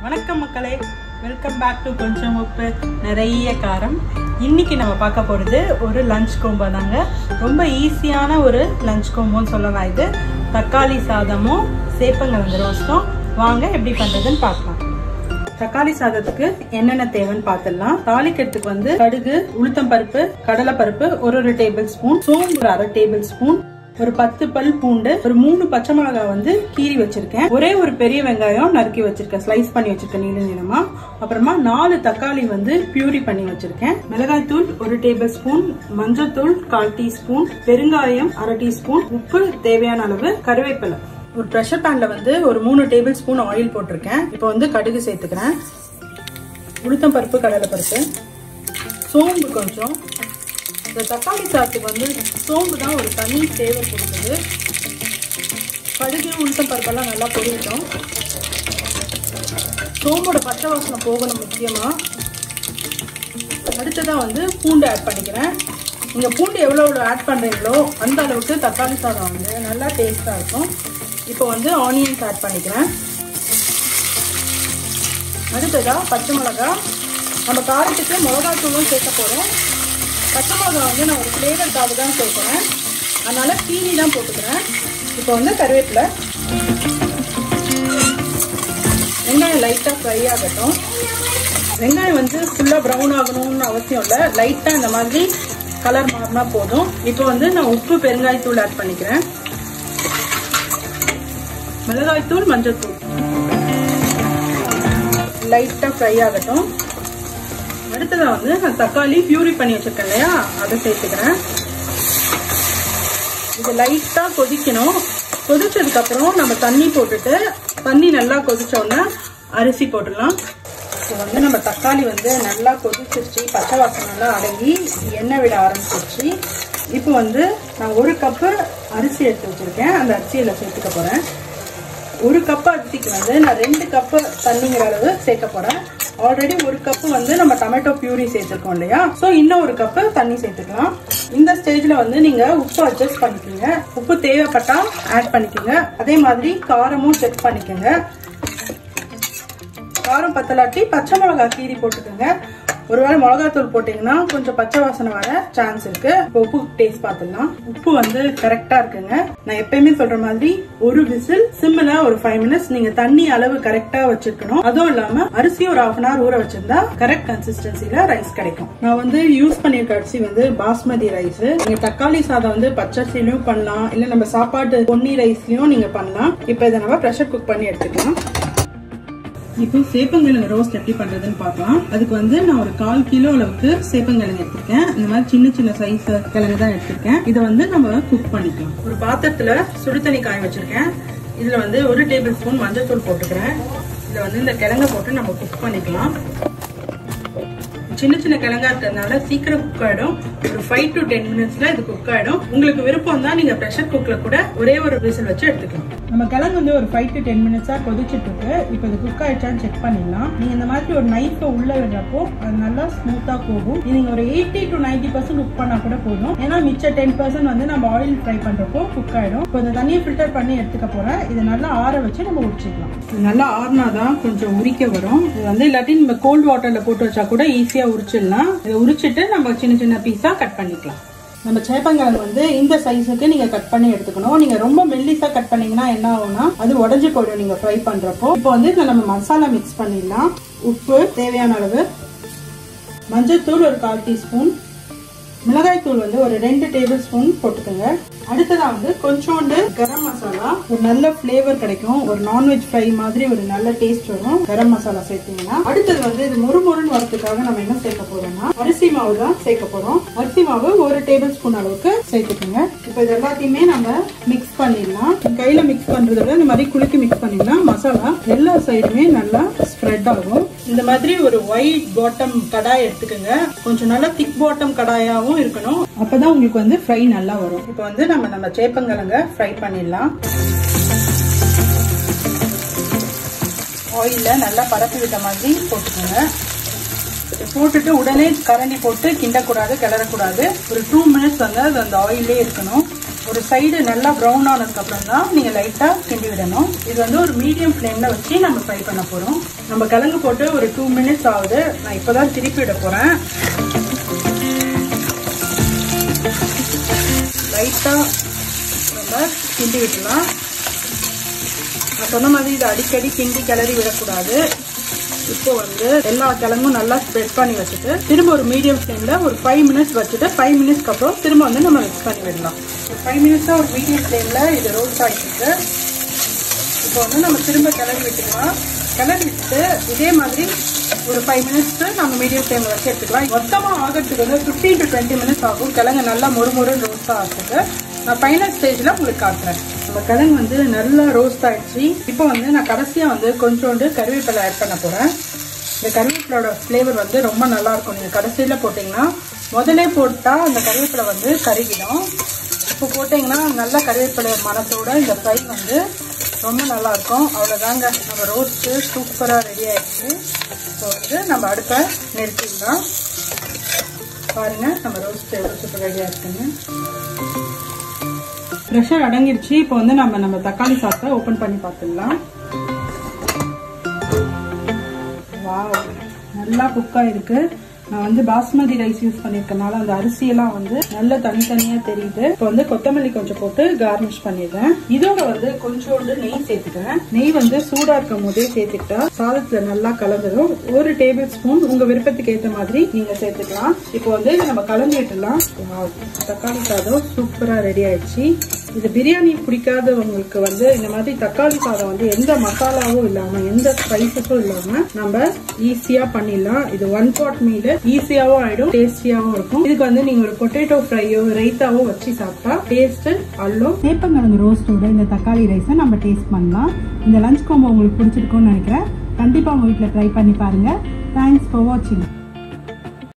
வணக்கம் மக்களே welcome back to கொஞ்சம் உப்பு நிறைய காரம் இன்னைக்கு நம்ம பார்க்க போகிறது ஒரு லஞ்ச் கோம்போ தாங்க ரொம்ப ஈஸியான ஒரு லஞ்ச் கோம்போன்னு சொல்லலாம் இது தக்காளி சாதமும் சேப்பங்கிழங்கு ரோஸ்ட்டும் வாங்க எப்படி பண்ணுறதுன்னு பார்க்கலாம் தக்காளி சாதத்துக்கு என்னென்ன தேவைன்னு பார்த்துடலாம் தாளிக்கிறதுக்கு வந்து கடுகு உளுத்தம் பருப்பு கடலை பருப்பு ஒரு ஒரு டேபிள் ஸ்பூன் சோம்பு ஒரு அரை டேபிள் ஸ்பூன் ஒரு பத்து பல் பூண்டு ஒரு மூணு பச்சை மிளகாய் வந்து கீறி வச்சிருக்கேன் ஒரே ஒரு பெரிய வெங்காயம் நறுக்கி வச்சிருக்கேன் ஸ்லைஸ் பண்ணி வச்சிருக்கேன் நீள நீளமா அப்புறமா நாலு தக்காளி வந்து பியூரி பண்ணி வச்சிருக்கேன் மிளகாய் தூள் ஒரு டேபிள் ஸ்பூன் மஞ்சள் தூள் கால் டீஸ்பூன் பெருங்காயம் அரை டீஸ்பூன் உப்பு தேவையான அளவு கருவேப்பிலை ஒரு ப்ரெஷர் பேன்ல வந்து ஒரு மூணு டேபிள் ஸ்பூன் ஆயில் போட்டிருக்கேன் இப்போ வந்து கடுகு சேர்த்துக்கிறேன் உளுத்தம் பருப்பு கடலை பருப்பு சோம்பு கொஞ்சம் இந்த தக்காளி சாத்துக்கு வந்து சோம்பு தான் ஒரு தனி தேவை கொடுக்குது கடுகு உளுத்தம் பருப்பெல்லாம் நல்லா பொரியட்டும் சோம்போட பச்சை வாசனை போகணும் முக்கியமாக அடுத்ததாக வந்து பூண்டு ஆட் பண்ணிக்கிறேன் நீங்கள் பூண்டு எவ்வளோ எவ்வளோ ஆட் பண்ணுறீங்களோ அந்த அளவுக்கு தக்காளி சாதம் வந்து நல்லா டேஸ்ட்டாக இருக்கும் இப்போ வந்து ஆனியன்ஸ் ஆட் பண்ணிக்கிறேன் அடுத்ததாக பச்சை மிளகா நம்ம காரத்துக்கு மிளகாத்தூளும் சேர்க்க போகிறோம் பச்சை மிளகா வந்து நான் ஒரு ஃப்ளேவருக்காக தான் சேர்க்குறேன் அதனால் கீரி தான் போட்டுக்கிறேன் இப்போ வந்து கருவேப்பிலை வெங்காயம் லைட்டாக ஃப்ரை ஆகட்டும் வெங்காயம் வந்து ஃபுல்லாக ப்ரௌன் ஆகணும்னு அவசியம் இல்லை லைட்டாக இந்த மாதிரி கலர் மாறினா போதும் இப்போ வந்து நான் உப்பு பெருங்காயத்தூள் ஆட் பண்ணிக்கிறேன் மிளகாய்த்தூள் மஞ்சள் தூள் லைட்டாக ஃப்ரை ஆகட்டும் அடுத்ததா வந்து நான் தக்காளி பியூரி பண்ணி வச்சிருக்கேன் இல்லையா அதை சேர்த்துக்கிறேன் இது லைட்டா கொதிக்கணும் கொதிச்சதுக்கு அப்புறம் நம்ம தண்ணி போட்டுட்டு தண்ணி நல்லா கொதிச்சோன்னா அரிசி போட்டுடலாம் இப்போ வந்து நம்ம தக்காளி வந்து நல்லா கொதிச்சிருச்சு பச்சை வாசனை எல்லாம் அடங்கி எண்ணெய் விட ஆரம்பிச்சிருச்சு இப்போ வந்து நான் ஒரு கப்பு அரிசி எடுத்து வச்சிருக்கேன் அந்த அரிசியில சேர்த்துக்க போறேன் ஒரு கப்பு அரிசிக்கு வந்து நான் ரெண்டு கப்பு தண்ணிங்கிற அளவு சேர்க்க போறேன் ஆல்ரெடி ஒரு கப்பு வந்து நம்ம டொமேட்டோ பியூரி சேர்த்துருக்கோம் இல்லையா ஸோ இன்னும் ஒரு கப்பு தண்ணி சேர்த்துக்கலாம் இந்த ஸ்டேஜ்ல வந்து நீங்க உப்பு அட்ஜஸ்ட் பண்ணிக்கோங்க உப்பு தேவைப்பட்டா ஆட் பண்ணிக்கோங்க அதே மாதிரி காரமும் செக் பண்ணிக்கோங்க காரம் பத்தலாட்டி பச்சை மிளகா கீரி போட்டுக்கோங்க ஒருவேளை மிளகாத்தூள் போட்டீங்கன்னா கொஞ்சம் பச்சை வாசனை வர சான்ஸ் இருக்கு இப்போ உப்பு டேஸ்ட் பார்த்துடலாம் உப்பு வந்து கரெக்டா இருக்குங்க நான் எப்பயுமே சொல்ற மாதிரி ஒரு விசில் சிம்மில் ஒரு ஃபைவ் மினிட்ஸ் நீங்க தண்ணி அளவு கரெக்டா வச்சிருக்கணும் அதுவும் இல்லாம அரிசி ஒரு ஹாஃப் அன் ஹவர் ஊற வச்சிருந்தா கரெக்ட் கன்சிஸ்டன்சில ரைஸ் கிடைக்கும் நான் வந்து யூஸ் பண்ணிருக்க அரிசி வந்து பாஸ்மதி ரைஸ் நீங்க தக்காளி சாதம் வந்து பச்சரிசிலையும் பண்ணலாம் இல்ல நம்ம சாப்பாட்டு பொன்னி ரைஸ்லயும் நீங்க பண்ணலாம் இப்போ இதை நம்ம ப்ரெஷர் குக் பண்ணி எடுத்துக்கலாம் இப்போ சேப்பங்கிழங்கு ரோஸ்ட் எப்படி பண்றதுன்னு பார்க்கலாம் அதுக்கு வந்து நான் ஒரு கால் கிலோ அளவுக்கு சேப்பங்கிழங்கு எடுத்திருக்கேன் இந்த மாதிரி சின்ன சின்ன சைஸ் கிழங்கு தான் எடுத்திருக்கேன் இதை வந்து நம்ம குக் பண்ணிக்கலாம் ஒரு பாத்திரத்துல சுடு தண்ணி காய வச்சிருக்கேன் இதுல வந்து ஒரு டேபிள் ஸ்பூன் மஞ்சள் தூள் போட்டுக்கிறேன் இதுல வந்து இந்த கிழங்க போட்டு நம்ம குக் பண்ணிக்கலாம் சின்ன சின்ன கிழங்கா இருக்கிறதுனால சீக்கிரம் குக் ஆயிடும் ஒரு ஃபைவ் டு டென் மினிட்ஸ்ல இது குக் ஆயிடும் உங்களுக்கு விருப்பம் தான் நீங்க ப்ரெஷர் குக்ல கூட ஒரே ஒரு விசில் வச்சு எடுத்துக்கலாம் நம்ம கிழங்கு வந்து ஒரு ஃபைவ் டு டென் மினிட்ஸா கொதிச்சிட்டு இருக்கு இப்போ இது குக் ஆயிடுச்சான்னு செக் பண்ணிடலாம் நீங்க இந்த மாதிரி ஒரு நைஃபை உள்ள விடுறப்போ அது நல்லா ஸ்மூத்தா போகும் நீங்க ஒரு eighty to ninety percent cook பண்ணா கூட போதும் ஏன்னா மிச்ச டென் பர்சன்ட் வந்து நம்ம ஆயில் ஃப்ரை பண்றப்போ குக் ஆயிடும் இப்போ இந்த தண்ணியை ஃபில்டர் பண்ணி எடுத்துக்க போறேன் இதை நல்லா ஆற வச்சு நம்ம உரிச்சிக்கலாம் இது நல்லா ஆறினாதான் கொஞ்சம் உரிக்க வரும் இது வந்து இல்லாட்டி நம்ம கோல்ட் வாட்டர்ல போட்டு வச்சா கூட ஈஸியா உரிச்சிடலாம் இதை உரிச்சிட்டு நம்ம சின்ன சின்ன பீஸா கட் பண்ணிக்கலாம் நம்ம சேப்பங்கிழங்கு வந்து இந்த சைஸுக்கு நீங்க கட் பண்ணி எடுத்துக்கணும் நீங்க ரொம்ப மெல்லிசா கட் பண்ணீங்கன்னா என்ன ஆகும்னா அது உடஞ்சு போயிடும் நீங்க ஃப்ரை பண்றப்போ இப்போ வந்து இதுல நம்ம மசாலா மிக்ஸ் பண்ணிடலாம் உப்பு தேவையான அளவு மஞ்சள் தூள் ஒரு கால் டீஸ்பூன் மிளகாய் தூள் வந்து ஒரு ரெண்டு டேபிள் ஸ்பூன் போட்டுக்கோங்க அடுத்ததா வந்து கொஞ்சோண்டு கரம் மசாலா ஒரு நல்ல ஃபிளேவர் கிடைக்கும் ஒரு நான்வெஜ் ஃப்ரை மாதிரி ஒரு நல்ல டேஸ்ட் வரும் கரம் மசாலா சேர்த்தீங்கன்னா அடுத்தது வந்து இது முறுமுறுன்னு வரதுக்காக நம்ம என்ன சேர்க்க போறோம்னா அரிசி மாவு தான் சேர்க்க போறோம் அரிசி மாவு ஒரு டேபிள் ஸ்பூன் அளவுக்கு சேர்த்துக்கோங்க இப்போ இது எல்லாத்தையுமே நம்ம மிக்ஸ் பண்ணிடலாம் கையில மிக்ஸ் பண்றதை விட இந்த மாதிரி குலுக்கி மிக்ஸ் பண்ணிடலாம் மசாலா எல்லா சைடுமே நல்லா ஸ்ப்ரெட் ஆகும் இந்த மாதிரி ஒரு ஒயிட் பாட்டம் கடாய் எடுத்துக்கோங்க கொஞ்சம் நல்லா திக் பாட்டம் கடாயாவும் இருக்கணும் அப்பதான் உங்களுக்கு வந்து ஃப்ரை நல்லா வரும் இப்போ வந்து நம்ம நம்ம சேப்பங்கிழங்க ஃப்ரை பண்ணிடலாம் ஆயில்ல நல்லா பரப்பி விட்ட மாதிரி போட்டுக்கோங்க போட்டுட்டு உடனே கரண்டி போட்டு கிண்டக்கூடாது கிளறக்கூடாது ஒரு டூ மினிட்ஸ் வந்து அது அந்த ஆயிலே இருக்கணும் ஒரு சைடு நல்லா ப்ரௌன் ஆனதுக்கு அப்புறம் தான் நீங்க லைட்டா கிண்டி விடணும் இது வந்து ஒரு மீடியம் ஃப்ளேம்ல வச்சு நம்ம ஃப்ரை பண்ண போறோம் நம்ம கிழங்கு போட்டு ஒரு டூ மினிட்ஸ் ஆகுது நான் இப்பதான் திருப்பி விட போறேன் லைட்டா நம்ம கிண்டி விடலாம் நான் சொன்ன மாதிரி இதை அடிக்கடி கிண்டி கிளறி விடக்கூடாது இப்போ வந்து எல்லா கிழங்கும் நல்லா ஸ்ப்ரெட் பண்ணி வச்சுட்டு திரும்ப ஒரு மீடியம் ஃப்ளேம்ல ஒரு ஃபைவ் மினிட்ஸ் வச்சுட்டு ஃபைவ் மினிட்ஸ்க்கு அப்புறம் திரும்ப வந்து நம்ம மிக்ஸ் பண்ணி விடலாம் ஃபைவ் மினிட்ஸா ஒரு மீடியம் ஃப்ளேம்ல இது ரோஸ்ட் ஆகிட்டு இப்போ வந்து நம்ம திரும்ப கிளறி விட்டுக்கலாம் கிளறி விட்டுட்டு இதே மாதிரி ஒரு ஃபைவ் மினிட்ஸ் நம்ம மீடியம் ஃப்ளேம்ல வச்சு எடுத்துக்கலாம் மொத்தமாக ஆகிறதுக்கு வந்து ஃபிஃப்டீன் டு டுவெண்ட்டி மினிட்ஸ் ஆகும் கிழங்கு நல்லா மொறு ரோஸ்ட் ஆகிறதுக்கு நான் ஃபைனல் ஸ்டேஜில் உங்களுக்கு காட்டுறேன் நம்ம கிழங்கு வந்து நல்லா ரோஸ்ட் ஆயிடுச்சு இப்போ வந்து நான் கடைசியாக வந்து கொஞ்சோண்டு கருவேப்பிலை ஆட் பண்ண போகிறேன் இந்த கருவேப்பிலோட ஃப்ளேவர் வந்து ரொம்ப நல்லா இருக்கும் நீங்கள் கடைசியில் போட்டிங்கன்னா முதலே போட்டால் அந்த கருவேப்பிலை வந்து கருகிடும் இப்போ போட்டிங்கன்னா நல்ல கருவேப்பிலை மரத்தோட இந்த ஃப்ரை வந்து ரொம்ப நல்லா இருக்கும் அவ்வளோதாங்க நம்ம ரோஸ்ட்டு சூப்பராக ரெடி ஆயிடுச்சு ஸோ வந்து நம்ம அடுப்பை நிறுத்திடலாம் பாருங்க நம்ம ரோஸ்ட் எவ்வளோ சூப்பர் ரெடியாக இருக்குன்னு ப்ரெஷர் அடங்கிருச்சு இப்போ வந்து நம்ம நம்ம தக்காளி சாத்தை ஓப்பன் பண்ணி பார்த்துடலாம் வாவ் நல்லா குக் ஆயிருக்கு நான் வந்து பாஸ்மதி ரைஸ் யூஸ் பண்ணிருக்கனால அந்த அரிசியெல்லாம் வந்து நல்ல தனித்தனியா தெரியுது இப்போ வந்து கொத்தமல்லி கொஞ்சம் போட்டு கார்னிஷ் பண்ணிடுறேன் இதோட வந்து கொஞ்சோண்டு நெய் சேர்த்துக்கிறேன் நெய் வந்து சூடா இருக்கும் போதே சேர்த்துக்கிட்டா சாதத்துல நல்லா கலந்துடும் ஒரு டேபிள் ஸ்பூன் உங்க விருப்பத்துக்கு ஏத்த மாதிரி நீங்க சேர்த்துக்கலாம் இப்போ வந்து இதை நம்ம கலந்து விட்டுலாம் தக்காளி சாதம் சூப்பரா ரெடி ஆயிடுச்சு இது பிரியாணி பிடிக்காதவங்களுக்கு வந்து இந்த மாதிரி தக்காளி சாதம் வந்து எந்த மசாலாவும் இல்லாம எந்த ஸ்பைசஸும் இல்லாம நம்ம ஈஸியா பண்ணிடலாம் இது ஒன் பாட் மீல் ஈஸியாவும் ஆயிடும் டேஸ்டியாவும் இருக்கும் இதுக்கு வந்து நீங்க ஒரு பொட்டேட்டோ ஃப்ரையோ ரைத்தாவோ வச்சு சாப்பிட்டா டேஸ்ட் அல்லும் சேப்பங்கிழங்கு ரோஸ்டோட இந்த தக்காளி ரைஸை நம்ம டேஸ்ட் பண்ணலாம் இந்த லஞ்ச் காம்போ உங்களுக்கு பிடிச்சிருக்கும்னு நினைக்கிறேன் கண்டிப்பாக உங்கள் வீட்டில் ட்ரை பண்ணி பாருங்கள் தேங்க்ஸ் ஃபார் வாட்சிங்